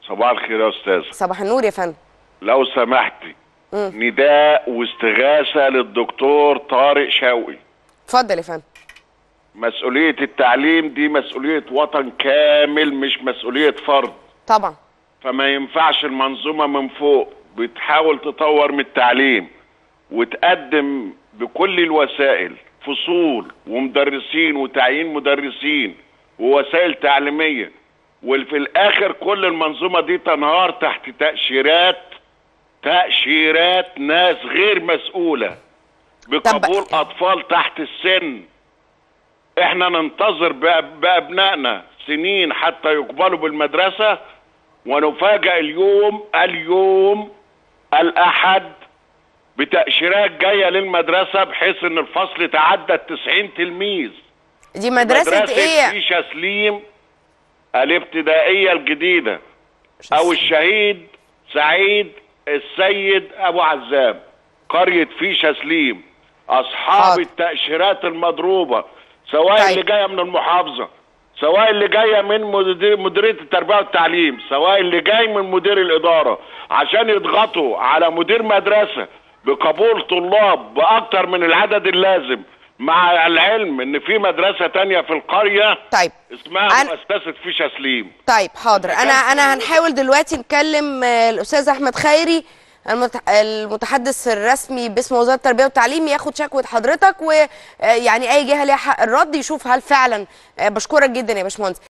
صباح الخير يا استاذ صباح النور يا فندم لو سمحتي نداء واستغاثه للدكتور طارق شوقي اتفضل يا فندم مسؤوليه التعليم دي مسؤوليه وطن كامل مش مسؤوليه فرد طبعا فما ينفعش المنظومه من فوق بتحاول تطور من التعليم وتقدم بكل الوسائل فصول ومدرسين وتعيين مدرسين ووسائل تعليميه وفي الاخر كل المنظومه دي تنهار تحت تاشيرات تاشيرات ناس غير مسؤوله بقبول اطفال تحت السن احنا ننتظر بأب- بابنائنا سنين حتى يقبلوا بالمدرسه ونفاجئ اليوم اليوم الاحد بتاشيرات جايه للمدرسه بحيث ان الفصل تعدى ال 90 تلميذ دي مدرسه ايه فيشا سليم الابتدائيه الجديده او الشهيد سعيد السيد ابو عزام قريه فيشا سليم اصحاب حاضر. التاشيرات المضروبه سواء طيب. اللي جايه من المحافظه سواء اللي جايه من مدير- مديريه التربيه والتعليم سواء اللي جاي من مدير الاداره عشان يضغطوا على مدير مدرسه بقبول طلاب باكتر من العدد اللازم مع العلم ان في مدرسه تانية في القريه طيب اسمها أنا- مؤسسه فيشا سليم طيب حاضر انا انا هنحاول دلوقتي نكلم آه، الاستاذ احمد خيري المت- المتحدث الرسمي باسم وزاره التربيه والتعليم ياخد شكوى حضرتك ويعني اي جهه ليها حق الرد يشوف هل فعلا آه، بشكرك جدا يا باشمهندس